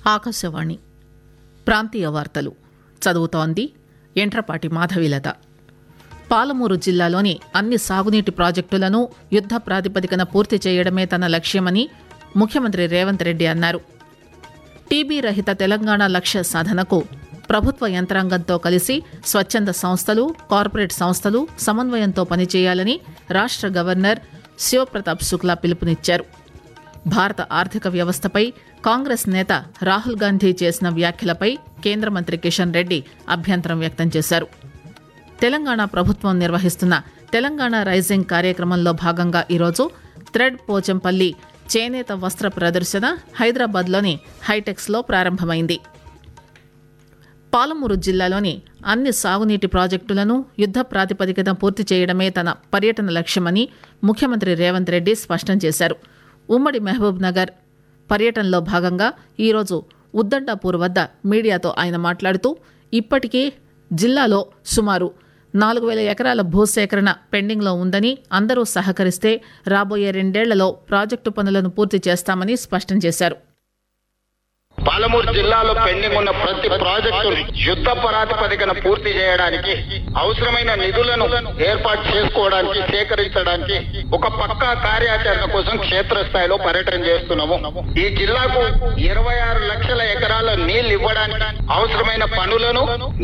ఆకాశవాణి ప్రాంతీయ వార్తలు చదువుతోంది ఎంట్రపాటి మాధవిలత పాలమూరు జిల్లాలోని అన్ని సాగునీటి ప్రాజెక్టులను యుద్ద ప్రాతిపదికన పూర్తి చేయడమే తన లక్ష్యమని ముఖ్యమంత్రి రేవంత్ రెడ్డి అన్నారు టీబీ రహిత తెలంగాణ లక్ష్య సాధనకు ప్రభుత్వ యంత్రాంగంతో కలిసి స్వచ్ఛంద సంస్థలు కార్పొరేట్ సంస్థలు సమన్వయంతో పనిచేయాలని రాష్ట్ర గవర్నర్ శివప్రతాప్ శుక్లా పిలుపునిచ్చారు భారత ఆర్థిక వ్యవస్థపై కాంగ్రెస్ నేత రాహుల్ గాంధీ చేసిన వ్యాఖ్యలపై కేంద్ర మంత్రి కిషన్ రెడ్డి అభ్యంతరం వ్యక్తం చేశారు తెలంగాణ ప్రభుత్వం నిర్వహిస్తున్న తెలంగాణ రైజింగ్ కార్యక్రమంలో భాగంగా ఈరోజు థ్రెడ్ పోచంపల్లి చేనేత వస్త్ర ప్రదర్శన హైదరాబాద్లోని హైటెక్స్లో ప్రారంభమైంది పాలమూరు జిల్లాలోని అన్ని సాగునీటి ప్రాజెక్టులను యుద్ద ప్రాతిపదికన పూర్తి చేయడమే తన పర్యటన లక్ష్యమని ముఖ్యమంత్రి రేవంత్ రెడ్డి స్పష్టం చేశారు ఉమ్మడి మహబూబ్ నగర్ పర్యటనలో భాగంగా ఈరోజు ఉద్దండాపూర్ వద్ద మీడియాతో ఆయన మాట్లాడుతూ ఇప్పటికే జిల్లాలో సుమారు నాలుగు వేల ఎకరాల భూసేకరణ పెండింగ్లో ఉందని అందరూ సహకరిస్తే రాబోయే రెండేళ్లలో ప్రాజెక్టు పనులను పూర్తి చేస్తామని స్పష్టం చేశారు పాలమూరు జిల్లాలో పెండింగ్ ఉన్న ప్రతి ప్రాజెక్టును యుద్ధ ప్రాతిపదికన పూర్తి చేయడానికి అవసరమైన నిధులను ఏర్పాటు చేసుకోవడానికి సేకరించడానికి ఒక పక్కా కార్యాచరణ కోసం క్షేత్రస్థాయిలో పర్యటన చేస్తున్నాము ఈ జిల్లాకు ఇరవై ఆరు లక్షల ఎకరాల నీళ్లు ఇవ్వడానికి అవసరమైన పనులను